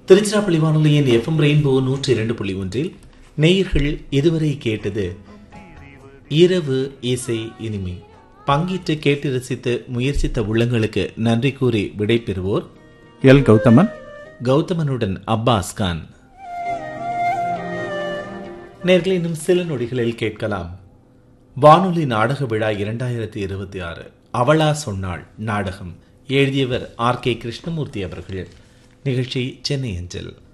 திருச்சிராப்பள்ளி வானொலியின் FM rainbow நூற்றி இரண்டு புள்ளி ஒன்றில் நேயர்கள் இதுவரை கேட்டது இரவு இசை இனிமை பங்கிட்டு கேட்டு ரசித்து முயற்சித்த உள்ளங்களுக்கு நன்றி கூறி விடைபெறுவோர் எல் கௌதமன் கௌதமனுடன் அப்பாஸ் கான் நேர்களை இன்னும் சில நொடிகளில் கேட்கலாம் வானொலி நாடக விழா இரண்டாயிரத்தி இருபத்தி ஆறு அவளா சொன்னாள் நாடகம் எழுதியவர் ஆர் கே கிருஷ்ணமூர்த்தி அவர்கள் நிகழ்ச்சி சென்னை அஞ்சல்